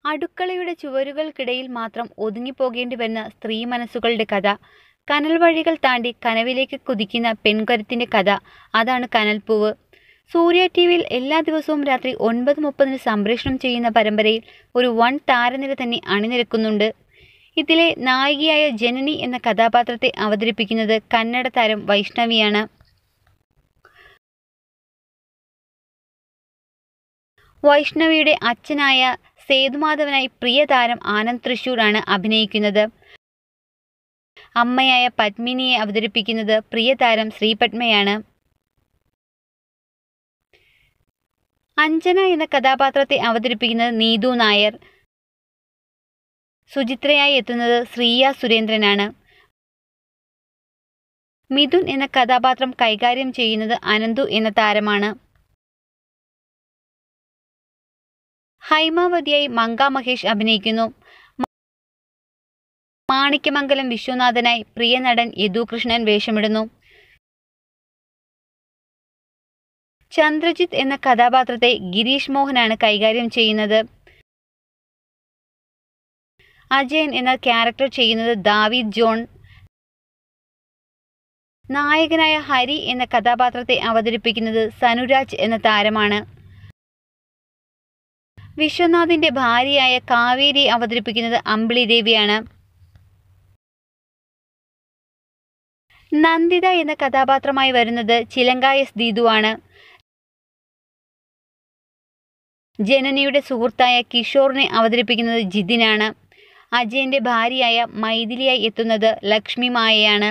അടുക്കളയുടെ ചുവരുകൾക്കിടയിൽ മാത്രം ഒതുങ്ങിപ്പോകേണ്ടി വരുന്ന സ്ത്രീ മനസ്സുകളുടെ കഥ കനൽ വഴികൾ താണ്ടി കനവിലേക്ക് കുതിക്കുന്ന പെൺകരുത്തിൻ്റെ കഥ അതാണ് കനൽപ്പൂവ് സൂര്യ ടി വിയിൽ എല്ലാ ദിവസവും രാത്രി ഒൻപത് മുപ്പതിന് സംപ്രേഷണം ചെയ്യുന്ന പരമ്പരയിൽ ഒരു വൺ താരനിര തന്നെ അണിനിരക്കുന്നുണ്ട് ഇതിലെ നായികയായ ജനനി എന്ന കഥാപാത്രത്തെ അവതരിപ്പിക്കുന്നത് കന്നഡ താരം വൈഷ്ണവിയാണ് വൈഷ്ണവിയുടെ അച്ഛനായ സേതുമാധവനായി പ്രിയ താരം ആനന്ദ് തൃശൂർ ആണ് അഭിനയിക്കുന്നത് അമ്മയായ പത്മിനിയെ അവതരിപ്പിക്കുന്നത് പ്രിയ താരം ശ്രീപത്മയാണ് അഞ്ജന എന്ന കഥാപാത്രത്തെ അവതരിപ്പിക്കുന്നത് നീതു നായർ സുചിത്രയായി എത്തുന്നത് ശ്രീയ സുരേന്ദ്രനാണ് മിഥുൻ എന്ന കഥാപാത്രം കൈകാര്യം ചെയ്യുന്നത് അനന്തു എന്ന താരമാണ് ഹൈമാവതിയായി മങ്ക മഹേഷ് അഭിനയിക്കുന്നു മാണിക്യമംഗലം വിശ്വനാഥനായി പ്രിയ നടൻ യദുകൃഷ്ണൻ വേഷമിടുന്നു ചന്ദ്രജിത്ത് എന്ന കഥാപാത്രത്തെ ഗിരീഷ് മോഹനാണ് കൈകാര്യം ചെയ്യുന്നത് അജയൻ എന്ന ക്യാരക്ടർ ചെയ്യുന്നത് ദാവീദ് ജോൺ നായകനായ ഹരി എന്ന കഥാപാത്രത്തെ അവതരിപ്പിക്കുന്നത് സനുരാജ് എന്ന താരമാണ് വിശ്വനാഥിന്റെ ഭാര്യയായ കാവേരി അവതരിപ്പിക്കുന്നത് അമ്പിളി ദേവിയാണ് നന്ദിത എന്ന കഥാപാത്രമായി വരുന്നത് ചിലങ്കായസ് ദീതുവാണ് ജനനിയുടെ സുഹൃത്തായ കിഷോറിനെ അവതരിപ്പിക്കുന്നത് ജിതിനാണ് അജയന്റെ ഭാര്യയായ മൈഥിലിയായി എത്തുന്നത് ലക്ഷ്മി മായയാണ്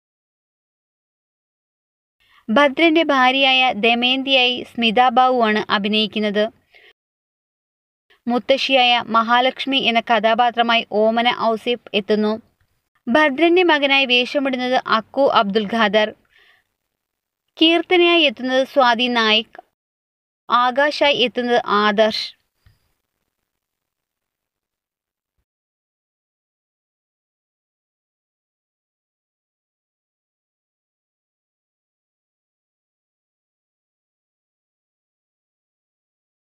ഭദ്രന്റെ ഭാര്യയായ ദമയന്തിയായി സ്മിത ബാബു ആണ് അഭിനയിക്കുന്നത് മുത്തശ്ശിയായ മഹാലക്ഷ്മി എന്ന കഥാപാത്രമായി ഓമന ഔസേഫ് എത്തുന്നു ഭദ്രന്റെ മകനായി വേഷമിടുന്നത് അക്കു അബ്ദുൽ ഖാദർ കീർത്തനയായി എത്തുന്നത് സ്വാതി നായിക് ആകാശായി എത്തുന്നത് ആദർശ്